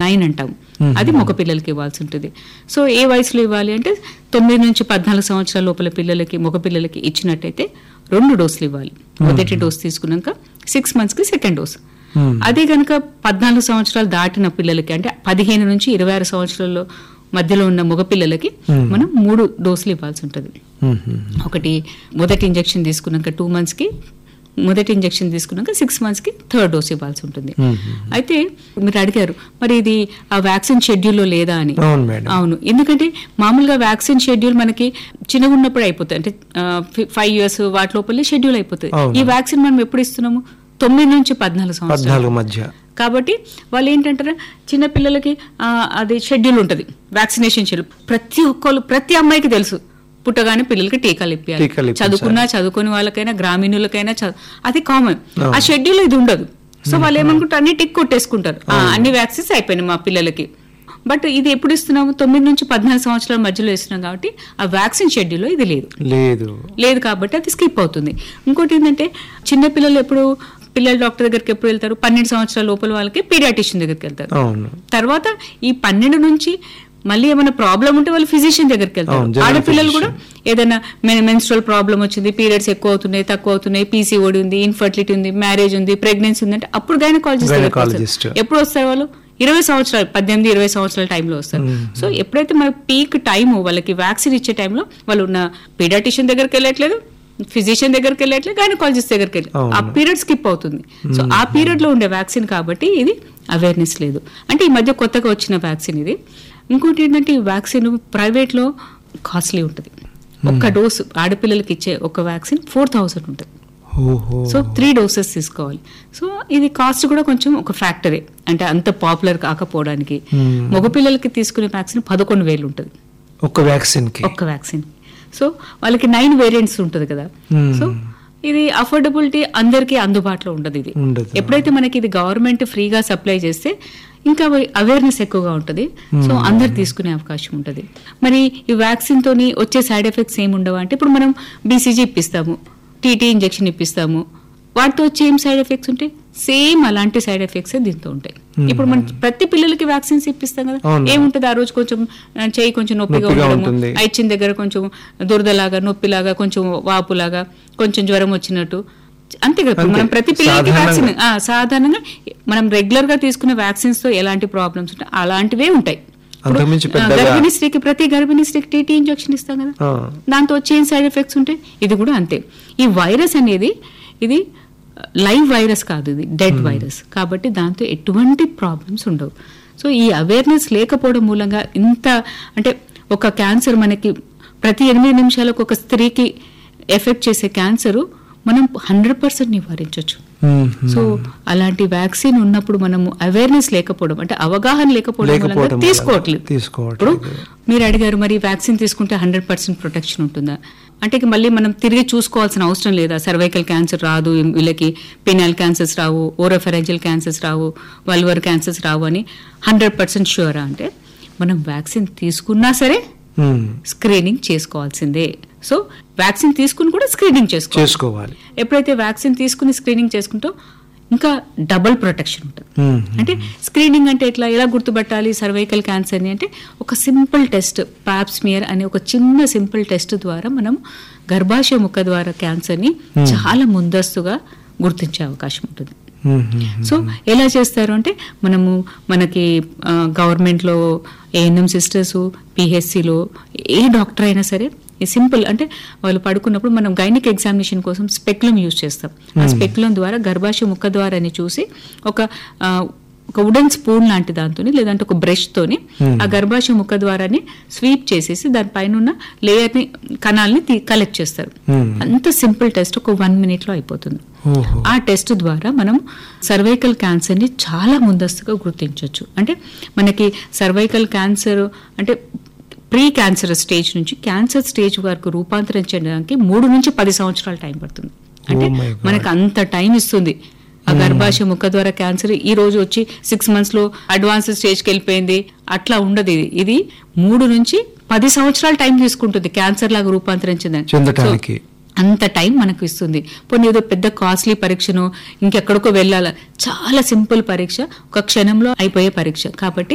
Nine అంటాం అది మగ పిల్లలకి ఇవ్వాల్సి ఉంటుంది సో ఏ వయసులో ఇవ్వాలి అంటే తొమ్మిది నుంచి పద్నాలుగు సంవత్సరాల లోపల పిల్లలకి మగ పిల్లలకి ఇచ్చినట్టయితే రెండు డోసులు ఇవ్వాలి మొదటి డోస్ తీసుకున్నాక సిక్స్ మంత్స్ కి సెకండ్ డోస్ అదే కనుక పద్నాలుగు సంవత్సరాలు దాటిన పిల్లలకి అంటే పదిహేను నుంచి ఇరవై ఆరు సంవత్సరాల్లో మధ్యలో ఉన్న మగ పిల్లలకి మనం మూడు డోసులు ఇవ్వాల్సి ఉంటుంది ఒకటి మొదటి ఇంజెక్షన్ తీసుకున్నాక టూ మంత్స్ కి మొదటి ఇంజెక్షన్ తీసుకున్నాక సిక్స్ మంత్స్ కి థర్డ్ డోస్ ఇవ్వాల్సి ఉంటుంది అయితే మీరు అడిగారు మరి ఇది ఆ వ్యాక్సిన్ షెడ్యూల్లో లేదా అని అవును మేడం అవును ఎందుకంటే మామూలుగా వ్యాక్సిన్ షెడ్యూల్ మనకి చిన్నగా ఉన్నప్పుడు అయిపోతుంది అంటే ఫైవ్ ఇయర్స్ వాటి లోపలే షెడ్యూల్ అయిపోతుంది అవును. ఈ వ్యాక్సిన్ మనం ఎప్పుడు ఇస్తున్నాము తొమ్మిది నుంచి పద్నాలుగు సంవత్సరాలు పద్నాలుగు మధ్య కాబట్టి వాళ్ళు ఏంటంటారు చిన్న పిల్లలకి ఆ, అది షెడ్యూల్ ఉంటుంది వ్యాక్సినేషన్ షెడ్యూల్ ప్రతి ఒక్కళ్ళు ప్రతి అమ్మాయికి తెలుసు పుట్టగానే పిల్లలకి టీకాలు ఇప్పించాలి టీకాలు ఇప్పించాలి. చదువుకున్నా చదువుకునే వాళ్ళకైనా గ్రామీణులకైనా చ- అది కామన్ ఆ షెడ్యూల్ ఇది ఉండదు సో వాళ్ళు ఏమనుకుంటారు అన్ని టిక్ కొట్టేసుకుంటారు ఆ, అన్ని వ్యాక్సిన్స్ అయిపోయినాయి మా పిల్లలకి బట్ ఇది ఎప్పుడు ఇస్తున్నాము తొమ్మిది నుంచి పద్నాలుగు సంవత్సరాల మధ్యలో ఇస్తున్నాం కాబట్టి ఆ వ్యాక్సిన్ షెడ్యూల్లో ఇది లేదు లేదు లేదు కాబట్టి అది స్కిప్ అవుతుంది ఇంకోటి ఏంటంటే చిన్న పిల్లలు ఎప్పుడు పిల్లల డాక్టర్ దగ్గరికి ఎప్పుడు వెళ్తారు పన్నెండు సంవత్సరాల లోపల వాళ్ళకి పీడియాటిషియన్ దగ్గరికి వెళ్తారు అవును తర్వాత ఈ పన్నెండు నుంచి మళ్ళీ ఏమైనా ప్రాబ్లం ఉంటే వాళ్ళు ఫిజిషియన్ దగ్గరికి వెళ్తారు అవును, general ఆడపిల్లలు కూడా ఏదైనా మెన్స్ట్రల్ ప్రాబ్లం వచ్చింది పీరియడ్స్ ఎక్కువ అవుతున్నాయి తక్కువ అవుతున్నాయి పీసీఓడి ఉంది ఇన్ఫర్టిలిటీ ఉంది మ్యారేజ్ ఉంది ప్రెగ్నెన్సీ ఉంది అంటే అప్పుడు గైనకాలజిస్ట్ దగ్గరికి Gynecologist. వస్తారు. ఎప్పుడు వస్తారు వాళ్ళు ఇరవై సంవత్సరాలు పద్దెనిమిది ఇరవై సంవత్సరాల టైంలో వస్తారు సో ఎప్పుడైతే మన పీక్ టైం వాళ్ళకి వ్యాక్సిన్ ఇచ్చే టైంలో వాళ్ళు ఉన్న పీడియాటిషియన్ దగ్గరికి వెళ్ళట్లేదు ఫిజిషియన్ దగ్గరికి వెళ్ళట్లేదు గైనకాలజిస్ట్ దగ్గరికి వెళ్ళి ఆ పీరియడ్ స్కిప్ అవుతుంది సో ఆ పీరియడ్ లో ఉండే వ్యాక్సిన్ కాబట్టి ఇది అవేర్నెస్ లేదు అంటే ఈ మధ్య కొత్తగా వచ్చిన వ్యాక్సిన్ ఇది ఇంకోటి ఏంటంటే ఈ వ్యాక్సిన్ ప్రైవేట్ లో కాస్ట్లీ ఉంటుంది ఒక్క డోసు ఆడపిల్లలకి ఇచ్చే ఒక వ్యాక్సిన్ ఫోర్ థౌసండ్ ఉంటుంది ఓహో సో త్రీ డోసెస్ తీసుకోవాలి సో ఇది కాస్ట్ కూడా కొంచెం ఒక ఫ్యాక్టరే అంటే అంత పాపులర్ కాకపోవడానికి మగపిల్లలకి తీసుకునే వ్యాక్సిన్ పదకొండు వేలు ఉంటుంది ఒక వ్యాక్సిన్ కి ఒక్క వ్యాక్సిన్ సో వాళ్ళకి నైన్ వేరియంట్స్ ఉంటుంది కదా Hmm. సో ఇది అఫోర్డబిలిటీ అందరికీ అందుబాటులో ఉండదు ఇది ఉండదు. ఎప్పుడైతే మనకి ఇది గవర్నమెంట్ ఫ్రీగా సప్లై చేస్తే ఇంకా అవేర్నెస్ ఎక్కువగా ఉంటుంది సో అందరు తీసుకునే అవకాశం ఉంటుంది మరి ఈ వ్యాక్సిన్ తోని వచ్చే సైడ్ ఎఫెక్ట్స్ ఏమి ఉండవు అంటే ఇప్పుడు మనం బీసీజీ ఇప్పిస్తాము టీటీ ఇంజెక్షన్ ఇప్పిస్తాము వాటితో వచ్చే ఏం సైడ్ ఎఫెక్ట్స్ ఉంటాయి సేమ్ అలాంటి సైడ్ ఎఫెక్ట్స్ దీంతో ఉంటాయి ఇప్పుడు మనం ప్రతి పిల్లలకి వ్యాక్సిన్స్ ఇప్పిస్తాం కదా అవును. ఏముంటుంది ఆ రోజు కొంచెం ఆ, చేయి కొంచెం నొప్పిగా నొప్పిగా ఉండడము ఉంటుంది. ఆ ఇచ్చిన దగ్గర కొంచెం దురదలాగా నొప్పిలాగా కొంచెం వాపులాగా కొంచెం జ్వరం వచ్చినట్టు అంతే కదా ఇప్పుడు అంతే. మనం ప్రతి పిల్లలకి సాధారణంగా. వ్యాక్సిన్ ఆ, సాధారణంగా మనం రెగ్యులర్ గా తీసుకునే వ్యాక్సిన్స్ తో ఎలాంటి ప్రాబ్లమ్స్ ఉంటాయి అలాంటివే ఉంటాయి ఇప్పుడు, అంతకుమించి ఆ, పెద్దగా- గర్భిణీ స్త్రీకి ప్రతి గర్భిణీ స్త్రీకి టీటీ ఇంజెక్షన్ ఇస్తాం కదా ఆ. దాంతో వచ్చే ఏం సైడ్ ఎఫెక్ట్స్ ఉంటాయి ఇది కూడా అంతే ఈ వైరస్ అనేది ఇది లైవ్ వైరస్ కాదు ఇది డెడ్ వైరస్ కాబట్టి దాంతో ఎటువంటి ప్రాబ్లమ్స్ ఉండవు సో ఈ అవేర్నెస్ లేకపోవడం మూలంగా ఇంత అంటే ఒక క్యాన్సర్ మనకి ప్రతి ఎనిమిది నిమిషాలకు ఒక స్త్రీకి ఎఫెక్ట్ చేసే క్యాన్సర్ మనం హండ్రెడ్ పర్సెంట్ నివారించవచ్చు మ్మ్. సో అలాంటి వ్యాక్సిన్ ఉన్నప్పుడు మనము అవేర్నెస్ లేకపోవడం అంటే అవగాహన లేకపోవడం లేకపోవడం మూలంగా వల్ల తీసుకోవట్లేదు తీసుకోవట్లేదు. ఇప్పుడు మీరు అడిగారు మరి వ్యాక్సిన్ తీసుకుంటే హండ్రెడ్ పర్సెంట్ ప్రొటెక్షన్ ఉంటుందా అంటే ఇక మళ్ళీ మనం తిరిగి చూసుకోవాల్సిన అవసరం లేదా సర్వైకల్ క్యాన్సర్ రాదు వీళ్ళకి పెనాల్ క్యాన్సర్స్ రావు ఓరోఫెరెంజల్ క్యాన్సర్స్ రావు వల్వర్ క్యాన్సర్స్ రావు అని హండ్రెడ్ పర్సెంట్ షూరా అంటే మనం వ్యాక్సిన్ తీసుకున్నా సరే మ్మ్. స్క్రీనింగ్ చేసుకోవాల్సిందే సో వ్యాక్సిన్ తీసుకుని కూడా స్క్రీనింగ్ చేసుకోవాలి చేసుకోవాలి ఎప్పుడైతే వ్యాక్సిన్ తీసుకుని స్క్రీనింగ్ చేసుకుంటో ఇంకా డబుల్ ప్రొటెక్షన్ ఉంటుంది మ్మ్. అంటే స్క్రీనింగ్ అంటే ఎట్లా ఎలా గుర్తుపట్టాలి సర్వైకల్ క్యాన్సర్ ని అంటే ఒక సింపుల్ టెస్ట్ పాప్స్మియర్ అనే ఒక చిన్న సింపుల్ టెస్ట్ ద్వారా మనం గర్భాశయ ముఖ ద్వారా క్యాన్సర్ ని చాలా ముందస్తుగా గుర్తించే అవకాశం ఉంటుంది మ్మ్. సో ఎలా చేస్తారు అంటే మనము మనకి గవర్నమెంట్లో ఏఎన్ఎం సిస్టర్స్ పిహెచ్సిలో ఏ డాక్టర్ అయినా సరే ఈ సింపుల్ అంటే వాళ్ళు పడుకున్నప్పుడు మనం గైనిక్ ఎగ్జామినేషన్ కోసం స్పెక్లం యూజ్ చేస్తాం ఆ స్పెక్లం ద్వారా గర్భాశయ ముఖ ద్వారాని చూసి ఒక ఆ, ఒక వుడెన్ స్పూన్ లాంటి దాంతో లేదంటే ఒక బ్రష్ తోని ఆ గర్భాశయ ముఖ ద్వారాని స్వీప్ చేసేసి దానిపైన ఉన్న లేయర్ ని కణాలని కలెక్ట్ చేస్తారు Hmm. అంత సింపుల్ టెస్ట్ ఒక వన్ మినిట్ లో అయిపోతుంది ఓహో ఆ టెస్ట్ ద్వారా మనం సర్వైకల్ క్యాన్సర్ ని చాలా ముందస్తుగా గుర్తించవచ్చు అంటే మనకి సర్వైకల్ క్యాన్సర్ అంటే ప్రీ క్యాన్సర్ స్టేజ్ నుంచి క్యాన్సర్ స్టేజ్ వరకు రూపాంతరం చెందడానికి మూడు నుంచి పది సంవత్సరాల టైం పడుతుంది అంటే my God. మనకు అంత టైం ఇస్తుంది ఆ గర్భాశయ ముఖ ద్వారా క్యాన్సర్ ఈ రోజు వచ్చి సిక్స్ మంత్స్ లో అడ్వాన్స్ స్టేజ్ కి వెళ్ళిపోయింది అట్లా ఉండదు ఇది ఇది మూడు నుంచి పది సంవత్సరాల టైం తీసుకుంటుంది క్యాన్సర్ లాగా రూపాంతరం చెందడానికి చెందటానికి. So, అంత టైం మనకు ఇస్తుంది పోనీ ఏదో పెద్ద కాస్ట్లీ పరీక్షను ఇంకెక్కడికో వెళ్ళాల చాలా సింపుల్ పరీక్ష ఒక క్షణంలో అయిపోయే పరీక్ష కాబట్టి